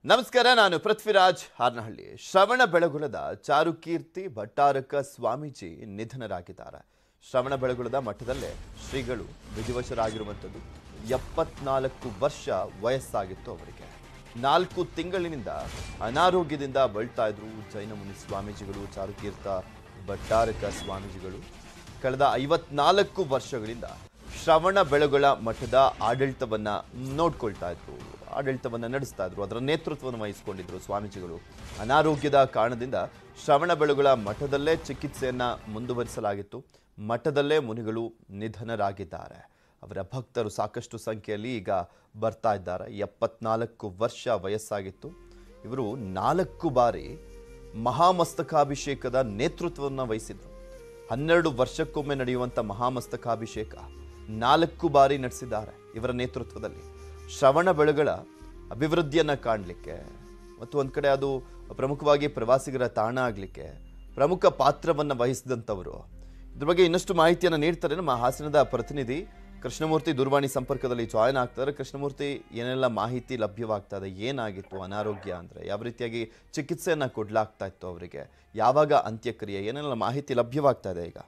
ನಮಸ್ಕಾರ ನಾನು ಪೃಥ್ವಿರಾಜ್ ಹಾರ್ನಹಳ್ಳಿ ಶ್ರವಣ ಬೆಳಗುಳದ ಚಾರುಕೀರ್ತಿ ಭಟ್ಟಾರಕ ಸ್ವಾಮೀಜಿ ನಿಧನರಾಗಿದ್ದಾರೆ ಶ್ರವಣ ಬೆಳಗುಳದ ಮಠದಲ್ಲೇ ಶ್ರೀಗಳು ವಿಧಿವಶರಾಗಿರುವಂಥದ್ದು ಎಪ್ಪತ್ನಾಲ್ಕು ವರ್ಷ ವಯಸ್ಸಾಗಿತ್ತು ಅವರಿಗೆ ನಾಲ್ಕು ತಿಂಗಳಿನಿಂದ ಅನಾರೋಗ್ಯದಿಂದ ಬಳಲ್ತಾ ಇದ್ರು ಜೈನ ಮುನಿ ಸ್ವಾಮೀಜಿಗಳು ಚಾರುಕೀರ್ತ ಭಟ್ಟಾರಕ ಸ್ವಾಮೀಜಿಗಳು ಕಳೆದ ಐವತ್ನಾಲ್ಕು ವರ್ಷಗಳಿಂದ ಶ್ರವಣ ಬೆಳಗೊಳ ಮಠದ ಆಡಳಿತವನ್ನ ನೋಡ್ಕೊಳ್ತಾ ಇದ್ರು ಆಡಳಿತವನ್ನ ನಡೆಸ್ತಾ ಇದ್ರು ಅದರ ನೇತೃತ್ವವನ್ನು ವಹಿಸಿಕೊಂಡಿದ್ರು ಸ್ವಾಮೀಜಿಗಳು ಅನಾರೋಗ್ಯದ ಕಾರಣದಿಂದ ಶ್ರವಣ ಬೆಳಗೊಳ ಮಠದಲ್ಲೇ ಚಿಕಿತ್ಸೆಯನ್ನ ಮುಂದುವರಿಸಲಾಗಿತ್ತು ಮಠದಲ್ಲೇ ಮುನಿಗಳು ನಿಧನರಾಗಿದ್ದಾರೆ ಅವರ ಭಕ್ತರು ಸಾಕಷ್ಟು ಸಂಖ್ಯೆಯಲ್ಲಿ ಈಗ ಬರ್ತಾ ಇದ್ದಾರೆ ಎಪ್ಪತ್ನಾಲ್ಕು ವರ್ಷ ವಯಸ್ಸಾಗಿತ್ತು ಇವರು ನಾಲ್ಕು ಬಾರಿ ಮಹಾಮಸ್ತಕಾಭಿಷೇಕದ ನೇತೃತ್ವವನ್ನು ವಹಿಸಿದ್ರು ಹನ್ನೆರಡು ವರ್ಷಕ್ಕೊಮ್ಮೆ ನಡೆಯುವಂಥ ಮಹಾಮಸ್ತಕಾಭಿಷೇಕ ನಾಲ್ಕು ಬಾರಿ ನಡೆಸಿದ್ದಾರೆ ಇವರ ನೇತೃತ್ವದಲ್ಲಿ ಶ್ರವಣ ಬೆಳಗಳ ಅಭಿವೃದ್ಧಿಯನ್ನು ಕಾಣಲಿಕ್ಕೆ ಮತ್ತು ಒಂದು ಕಡೆ ಅದು ಪ್ರಮುಖವಾಗಿ ಪ್ರವಾಸಿಗರ ತಾಣ ಆಗಲಿಕ್ಕೆ ಪ್ರಮುಖ ಪಾತ್ರವನ್ನು ವಹಿಸಿದಂಥವರು ಇದ್ರ ಬಗ್ಗೆ ಇನ್ನಷ್ಟು ಮಾಹಿತಿಯನ್ನು ನೀಡ್ತಾರೆ ನಮ್ಮ ಹಾಸನದ ಪ್ರತಿನಿಧಿ ಕೃಷ್ಣಮೂರ್ತಿ ದೂರವಾಣಿ ಸಂಪರ್ಕದಲ್ಲಿ ಜಾಯ್ನ್ ಆಗ್ತಾರೆ ಕೃಷ್ಣಮೂರ್ತಿ ಏನೆಲ್ಲ ಮಾಹಿತಿ ಲಭ್ಯವಾಗ್ತಾ ಇದೆ ಏನಾಗಿತ್ತು ಅನಾರೋಗ್ಯ ಅಂದರೆ ಯಾವ ರೀತಿಯಾಗಿ ಚಿಕಿತ್ಸೆಯನ್ನು ಕೊಡಲಾಗ್ತಾ ಇತ್ತು ಅವರಿಗೆ ಯಾವಾಗ ಅಂತ್ಯಕ್ರಿಯೆ ಏನೆಲ್ಲ ಮಾಹಿತಿ ಲಭ್ಯವಾಗ್ತಾ ಇದೆ ಈಗ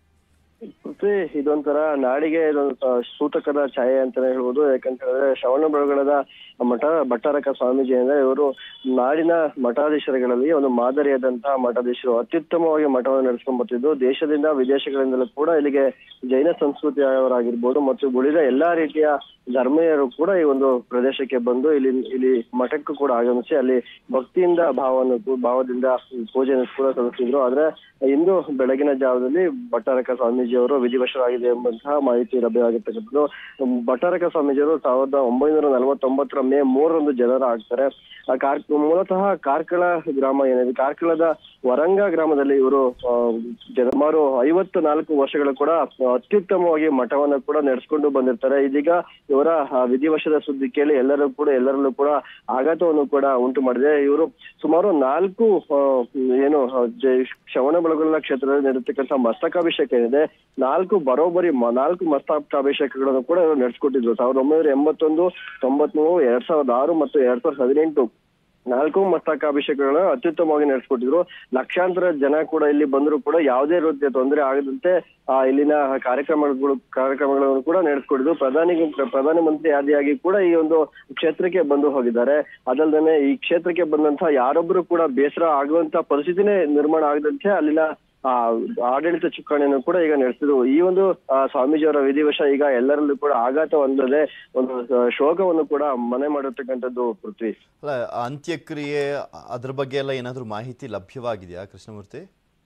ಪೃಥ್ವಿ ಇದೊಂಥರ ನಾಡಿಗೆ ಇದೊಂದು ಸ- ಸೂತಕದ ಛಾಯೆ ಅಂತಾನೆ ಹೇಳ್ಬೋದು ಯಾಕಂತ ಹೇಳಿದ್ರೆ ಶ್ರವಣ ಬೆಳಗೊಳದ ಮಠ ಭಟ್ಟಾರಕ ಸ್ವಾಮೀಜಿ ಅಂದ್ರೆ ಇವರು ನಾಡಿನ ಮಠಾಧೀಶರುಗಳಲ್ಲಿ ಒಂದು ಮಾದರಿಯಾದಂತಹ ಮಠಾಧೀಶರು ಅತ್ಯುತ್ತಮವಾಗಿ ಮಠವನ್ನು ನಡೆಸ್ಕೊಂಡ್ ಬರ್ತಿದ್ದು ದೇಶದಿಂದ ವಿದೇಶಗಳಿಂದಲೂ ಕೂಡ ಇಲ್ಲಿಗೆ ಜೈನ ಸಂಸ್ಕೃತಿಯವರಾಗಿರ್ಬೋದು ಮತ್ತು ಉಳಿದ ಎಲ್ಲಾ ರೀತಿಯ ಧರ್ಮೀಯರು ಕೂಡ ಈ ಒಂದು ಪ್ರದೇಶಕ್ಕೆ ಬಂದು ಇಲ್ಲಿ ಇಲ್ಲಿ ಮಠಕ್ಕೂ ಕೂಡ ಆಗಮಿಸಿ ಅಲ್ಲಿ ಭಕ್ತಿಯಿಂದ ಭಾವವನ್ನು ಕೂ- ಭಾವದಿಂದ ಪೂಜೆಯನ್ನು ಕೂಡ ಸಲ್ಲಿಸಿದ್ರು ಆದ್ರೆ ಇಂದು ಬೆಳಗಿನ ಜಾವದಲ್ಲಿ ಭಟ್ಟಾರಕ ಸ್ವಾಮೀಜಿಯವರು ವಿಧಿವಶರಾಗಿದೆ ಎಂಬಂತಹ ಮಾಹಿತಿ ಲಭ್ಯವಾಗಿರ್ತಕ್ಕಂಥದ್ದು ಭಟ್ಟಾರಕ ಸ್ವಾಮೀಜಿಯವರು ಸಾವಿರದ ಒಂಬೈನೂರ ನಲವತ್ತೊಂಬತ್ತರ ಮೇ ಮೂರರಂದು ಜನರ ಆಗ್ತಾರೆ ಆ ಕಾರ್ ಮೂಲತಃ ಕಾರ್ಕಳ ಗ್ರಾಮ ಏನಿದೆ ಕಾರ್ಕಳದ ವರಂಗ ಗ್ರಾಮದಲ್ಲಿ ಇವರು ಆ, ಸುಮಾರು ಐವತ್ತು ನಾಲ್ಕು ವರ್ಷಗಳು ಕೂಡ ಅತ್ಯುತ್ತಮವಾಗಿ ಮಠವನ್ನು ಕೂಡ ನಡೆಸ್ಕೊಂಡು ಬಂದಿರ್ತಾರೆ ಇದೀಗ ಇವರ ಆ, ವಿಧಿವಶದ ಸುದ್ದಿ ಕೇಳಿ ಎಲ್ಲರೂ ಕೂಡ ಎಲ್ಲರಲ್ಲೂ ಕೂಡ ಆಘಾತವನ್ನು ಕೂಡ ಉಂಟು ಮಾಡಿದೆ ಇವರು ಸುಮಾರು ನಾಲ್ಕು ಆ, ಏನು ಆ, ಜೈ- ಶ್ರವಣ ಬೆಳಗೊಳ ಕ್ಷೇತ್ರದಲ್ಲಿ ನಡೆಯತಕ್ಕಂಥ ಮಸ್ತಕಾಭಿಷೇಕ ಏನಿದೆ ನಾಲ್ಕು ಬರೋಬ್ಬರಿ ಮ- ನಾಲ್ಕು ಮಸ್ತಕಾಭಿಷೇಕಗಳನ್ನು ಕೂಡ ಇವರು ನಡೆಸ್ಕೊಟ್ಟಿದ್ರು ಸಾವಿರದ ಒಂಬೈನೂರ ಎಂಬತ್ತೊಂದು ತೊಂಬತ್ಮೂರು ಎರಡ್ ಸಾವಿರದ ಆರು ಮತ್ತು ಎರಡ್ ಸಾವಿರದ ಹದಿನೆಂಟು ನಾಲ್ಕು ಮಸ್ತಕಾಭಿಷೇಕಗಳನ್ನ ಅತ್ಯುತ್ತಮವಾಗಿ ನಡೆಸ್ಕೊಟ್ಟಿದ್ರು ಲಕ್ಷಾಂತರ ಜನ ಕೂಡ ಇಲ್ಲಿ ಬಂದರೂ ಕೂಡ ಯಾವುದೇ ರೀತಿಯ ತೊಂದರೆ ಆಗದಂತೆ ಆ ಇಲ್ಲಿನ ಕಾರ್ಯಕ್ರಮಗಳು ಕಾರ್ಯಕ್ರಮಗಳನ್ನು ಕೂಡ ನಡೆಸ್ಕೊಟ್ಟಿದ್ರು ಪ್ರಧಾನಿ ಪ್ರಧಾನ ಮಂತ್ರಿ ಆದಿಯಾಗಿ ಕೂಡ ಈ ಒಂದು ಕ್ಷೇತ್ರಕ್ಕೆ ಬಂದು ಹೋಗಿದ್ದಾರೆ ಅದಲ್ಲದೆ ಈ ಕ್ಷೇತ್ರಕ್ಕೆ ಬಂದಂತಹ ಯಾರೊಬ್ಬರು ಕೂಡ ಬೇಸರ ಆಗುವಂತ ಪರಿಸ್ಥಿತಿನೇ ನಿರ್ಮಾಣ ಆಗದಂತೆ ಅಲ್ಲಿನ ಆ ಆಡಳಿತ ಚುಕ್ಕಾಣಿಯನ್ನು ಕೂಡ ಈಗ ನಡೆಸಿದ್ರು ಈ ಒಂದು ಆ, ಸ್ವಾಮೀಜಿಯವರ ವಿಧಿವಶ ಈಗ ಎಲ್ಲರಲ್ಲೂ ಕೂಡ ಆಘಾತ ಹೊಂದದೆ ಒಂದು ಆ, ಶೋಕವನ್ನು ಕೂಡ ಮನೆ ಮಾಡಿರ್ತಕ್ಕಂಥದ್ದು ಪೃಥ್ವಿ ಅಲ್ಲ ಅಂತ್ಯಕ್ರಿಯೆ ಅದ್ರ ಬಗ್ಗೆ ಎಲ್ಲ ಏನಾದರೂ ಮಾಹಿತಿ ಲಭ್ಯವಾಗಿದೆಯಾ ಕೃಷ್ಣಮೂರ್ತಿ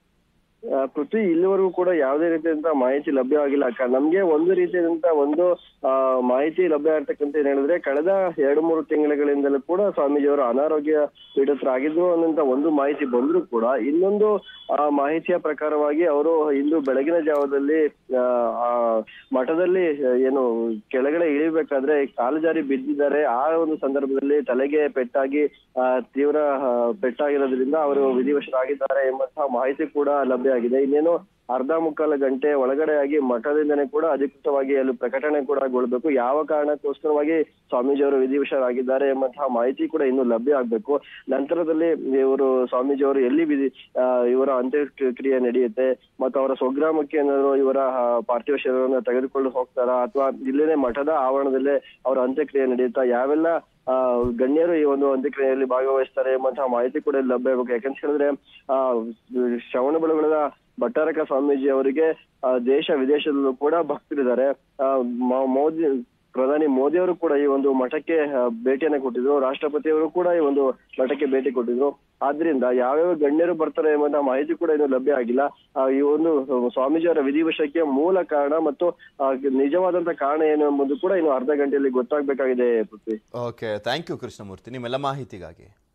ಆ, ಪೃಥ್ವಿ ಇಲ್ಲಿವರೆಗೂ ಕೂಡ ಯಾವುದೇ ರೀತಿಯಾದಂತಹ ಮಾಹಿತಿ ಲಭ್ಯವಾಗಿಲ್ಲ ಅಕ್ಕ ನಮ್ಗೆ ಒಂದು ರೀತಿಯಾದಂತಹ ಒಂದು ಆ, ಮಾಹಿತಿ ಲಭ್ಯ ಆಗ್ತಕ್ಕಂತ ಏನ್ ಹೇಳಿದ್ರೆ ಕಳೆದ ಎರಡು ಮೂರು ತಿಂಗಳುಗಳಿಂದಲೂ ಕೂಡ ಸ್ವಾಮೀಜಿಯವರು ಅನಾರೋಗ್ಯ ಪೀಡಿತರಾಗಿದ್ರು ಅನ್ನೋಂತ ಒಂದು ಮಾಹಿತಿ ಬಂದ್ರು ಕೂಡ ಇನ್ನೊಂದು ಆ, ಮಾಹಿತಿಯ ಪ್ರಕಾರವಾಗಿ ಅವರು ಇಂದು ಬೆಳಗಿನ ಜಾವದಲ್ಲಿ ಆ, ಆ ಮಠದಲ್ಲಿ ಏನು ಕೆಳಗಡೆ ಇಳಿಬೇಕಾದ್ರೆ ಕಾಲು ಜಾರಿ ಬಿದ್ದಿದ್ದಾರೆ ಆ ಒಂದು ಸಂದರ್ಭದಲ್ಲಿ ತಲೆಗೆ ಪೆಟ್ಟಾಗಿ ಆ, ತೀವ್ರ ಆ, ಪೆಟ್ಟಾಗಿರೋದ್ರಿಂದ ಅವರು ವಿಧಿವಶರಾಗಿದ್ದಾರೆ ಎಂಬಂತಹ ಮಾಹಿತಿ ಕೂಡ ಲಭ್ಯ ಆಗಿದೆ ಇನ್ನೇನು ಅರ್ಧ ಮುಕ್ಕಾಲು ಗಂಟೆ ಒಳಗಡೆ ಆಗಿ ಮಠದಿಂದನೇ ಕೂಡ ಅಧಿಕೃತವಾಗಿ ಅಲ್ಲಿ ಪ್ರಕಟಣೆ ಕೂಡ ಗೊಳ್ಬೇಕು ಯಾವ ಕಾರಣಕ್ಕೋಸ್ಕರವಾಗಿ ಸ್ವಾಮೀಜಿಯವರು ವಿಧಿವಶರಾಗಿದ್ದಾರೆ ಎಂಬಂತಹ ಮಾಹಿತಿ ಕೂಡ ಇನ್ನು ಲಭ್ಯ ಆಗ್ಬೇಕು ನಂತರದಲ್ಲಿ ಇವರು ಸ್ವಾಮೀಜಿಯವರು ಎಲ್ಲಿ ವಿಧಿ ಆ, ಇವರ ಅಂತ್ಯಕ್ರಿಯೆ ನಡೆಯುತ್ತೆ ಮತ್ತು ಅವರ ಸ್ವಗ್ರಾಮಕ್ಕೆ ಏನಾದ್ರು ಇವರ ಆ, ಪಾರ್ಥಿವ ಶರೀರವನ್ನು ತೆಗೆದುಕೊಂಡು ಹೋಗ್ತಾರಾ ಅಥವಾ ಇಲ್ಲೇನೆ ಮಠದ ಆವರಣದಲ್ಲೇ ಅವರ ಅಂತ್ಯಕ್ರಿಯೆ ನಡೆಯುತ್ತಾ ಯಾವೆಲ್ಲ ಆ ಗಣ್ಯರು ಈ ಒಂದು ಅಂತ್ಯಕ್ರಿಯೆಯಲ್ಲಿ ಭಾಗವಹಿಸ್ತಾರೆ ಎಂಬಂತಹ ಮಾಹಿತಿ ಕೂಡ ಇಲ್ಲಿ ಲಭ್ಯ ಆಗಬೇಕು ಯಾಕಂತ ಹೇಳಿದ್ರೆ ಆ ಶ್ರವಣ ಬೆಳಗೊಳದ ಭಟ್ಟಾರಕ ಸ್ವಾಮೀಜಿ ಅವರಿಗೆ ಆ, ದೇಶ ವಿದೇಶದಲ್ಲೂ ಕೂಡ ಭಕ್ತರಿದ್ದಾರೆ ಆ, ಮ- ಮೋದಿ ಪ್ರಧಾನಿ ಮೋದಿ ಅವರು ಕೂಡ ಈ ಒಂದು ಮಠಕ್ಕೆ ಆ, ಭೇಟಿಯನ್ನ ಕೊಟ್ಟಿದ್ರು ರಾಷ್ಟ್ರಪತಿಯವರು ಕೂಡ ಈ ಒಂದು ಮಠಕ್ಕೆ ಭೇಟಿ ಕೊಟ್ಟಿದ್ರು ಆದ್ರಿಂದ ಯಾವ್ಯಾವ ಗಣ್ಯರು ಬರ್ತಾರೆ ಎಂಬಂತಹ ಮಾಹಿತಿ ಕೂಡ ಇನ್ನು ಲಭ್ಯ ಆಗಿಲ್ಲ ಆ, ಈ ಒಂದು ಸ್ವಾಮೀಜಿಯವರ ವಿಧಿವಶಕ್ಕೆ ಮೂಲ ಕಾರಣ ಮತ್ತು ಆ, ನಿಜವಾದಂತ ಕಾರಣ ಏನು ಎಂಬುದು ಕೂಡ ಇನ್ನು ಅರ್ಧ ಗಂಟೆಯಲ್ಲಿ ಗೊತ್ತಾಗ್ಬೇಕಾಗಿದೆ Prithvi okay thank you Krishnamurthy ನಿಮ್ಮೆಲ್ಲ ಮಾಹಿತಿಗಾಗಿ